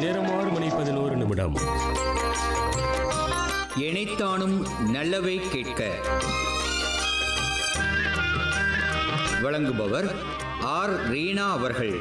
நேரம் ஆறு மணி பதினோரு நிமிடம் இணைத்தானும் நல்லவை கேட்க வழங்குபவர் ஆர் ரீனா அவர்கள்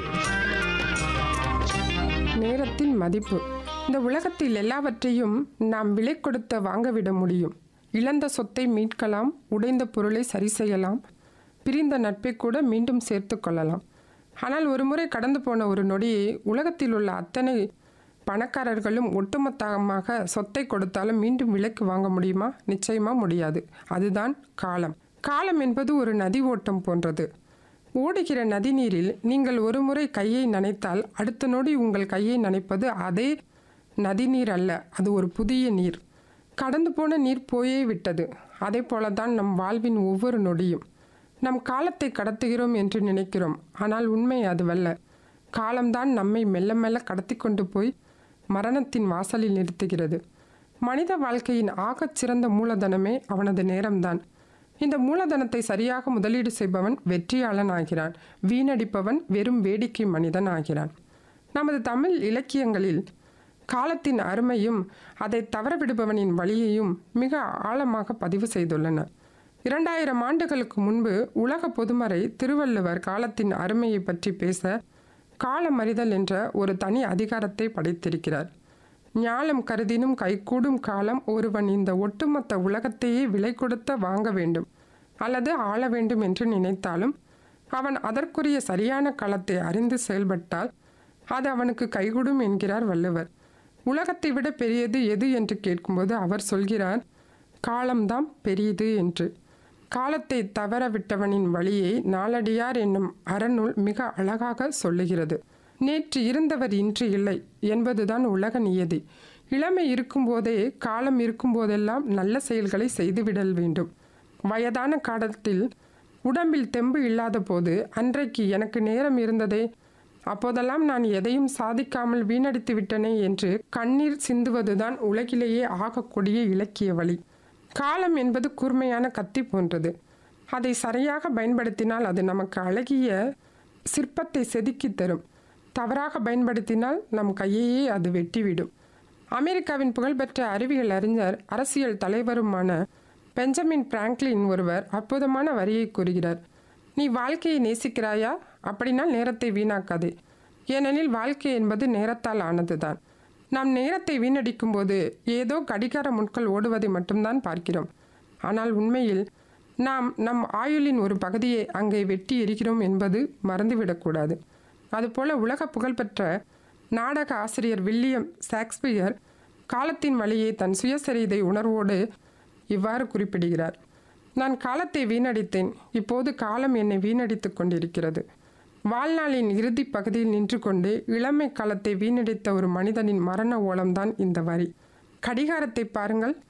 நேரத்தின் மதிப்பு இந்த உலகத்தில் எல்லாவற்றையும் நாம் விலை கொடுத்து வாங்கவிட முடியும் இழந்த சொத்தை மீட்கலாம் உடைந்த பொருளை சரி செய்யலாம் பிரிந்த நட்பை கூட மீண்டும் சேர்த்து கொள்ளலாம் ஆனால் ஒருமுறை கடந்து போன ஒரு நொடியை உலகத்தில் உள்ள அத்தனை பணக்காரர்களும் ஒட்டுமொத்தமாக சொத்தை கொடுத்தாலும் மீண்டும் விலைக்கு வாங்க முடியுமா நிச்சயமா முடியாது அதுதான் காலம் காலம் என்பது ஒரு நதி ஓட்டம் போன்றது ஓடுகிற நதிநீரில் நீங்கள் ஒருமுறை கையை நனைத்தால் அடுத்த நொடி உங்கள் கையை நனைப்பது அதே நதிநீர் அல்ல அது ஒரு புதிய நீர் கடந்து போன நீர் போயே விட்டது அதே போலதான் நம் வாழ்வின் ஒவ்வொரு நொடியும் நம் காலத்தை கடத்துகிறோம் என்று நினைக்கிறோம் ஆனால் உண்மை அதுவல்ல காலம்தான் நம்மை மெல்ல மெல்ல கடத்தி கொண்டு போய் மரணத்தின் வாசலில் நிறுத்துகிறது மனித வாழ்க்கையின் ஆகச் சிறந்த மூலதனமே அவனது நேரம்தான் இந்த மூலதனத்தை சரியாக முதலீடு செய்பவன் வெற்றியாளன் ஆகிறான் வீணடிப்பவன் வெறும் வேடிக்கை மனிதன் ஆகிறான் நமது தமிழ் இலக்கியங்களில் காலத்தின் அருமையும் அதை தவறவிடுபவனின் வழியையும் மிக ஆழமாக பதிவு செய்துள்ளன இரண்டாயிரம் ஆண்டுகளுக்கு முன்பு உலக பொதுமறை திருவள்ளுவர் காலத்தின் அருமையை பற்றி பேச காலமறிதல் என்ற ஒரு தனி அதிகாரத்தை படைத்திருக்கிறார் ஞாலம் கருதினும் கைகூடும் காலம் ஒருவன் இந்த ஒட்டுமொத்த உலகத்தையே விலை கொடுத்த வாங்க வேண்டும் அல்லது ஆள வேண்டும் என்று நினைத்தாலும் அவன் அதற்குரிய சரியான காலத்தை அறிந்து செயல்பட்டால் அது அவனுக்கு கைகூடும் என்கிறார் வள்ளுவர் உலகத்தை விட பெரியது எது என்று கேட்கும்போது அவர் சொல்கிறார் காலம்தான் பெரியது என்று காலத்தை தவற விட்டவனின் வழியை நாளடியார் என்னும் அறநூல் மிக அழகாக சொல்லுகிறது நேற்று இருந்தவர் இன்று இல்லை என்பதுதான் உலக நியதி இளமை இருக்கும்போதே காலம் இருக்கும்போதெல்லாம் நல்ல செயல்களை செய்துவிடல் வேண்டும் வயதான காலத்தில் உடம்பில் தெம்பு இல்லாத போது அன்றைக்கு எனக்கு நேரம் இருந்ததே அப்போதெல்லாம் நான் எதையும் சாதிக்காமல் வீணடித்து விட்டனே என்று கண்ணீர் சிந்துவதுதான் உலகிலேயே ஆகக்கூடிய இலக்கிய வழி காலம் என்பது கூர்மையான கத்தி போன்றது அதை சரியாக பயன்படுத்தினால் அது நமக்கு அழகிய சிற்பத்தை செதுக்கி தரும் தவறாக பயன்படுத்தினால் நம் கையையே அது வெட்டிவிடும் அமெரிக்காவின் புகழ்பெற்ற அறிவியல் அறிஞர் அரசியல் தலைவருமான பெஞ்சமின் பிராங்க்லின் ஒருவர் அற்புதமான வரியை கூறுகிறார் நீ வாழ்க்கையை நேசிக்கிறாயா அப்படினால் நேரத்தை வீணாக்காதே ஏனெனில் வாழ்க்கை என்பது நேரத்தால் ஆனதுதான் நாம் நேரத்தை வீணடிக்கும் போது ஏதோ கடிகார முட்கள் ஓடுவதை மட்டும்தான் பார்க்கிறோம் ஆனால் உண்மையில் நாம் நம் ஆயுளின் ஒரு பகுதியை அங்கே வெட்டி எரிகிறோம் என்பது மறந்துவிடக்கூடாது அதுபோல உலக புகழ்பெற்ற நாடக ஆசிரியர் வில்லியம் ஷேக்ஸ்பியர் காலத்தின் வழியை தன் சுயசரிதை உணர்வோடு இவ்வாறு குறிப்பிடுகிறார் நான் காலத்தை வீணடித்தேன் இப்போது காலம் என்னை வீணடித்துக் கொண்டிருக்கிறது வாழ்நாளின் இறுதி பகுதியில் நின்று கொண்டு இளமை காலத்தை வீணடித்த ஒரு மனிதனின் மரண ஓலம்தான் இந்த வரி கடிகாரத்தை பாருங்கள்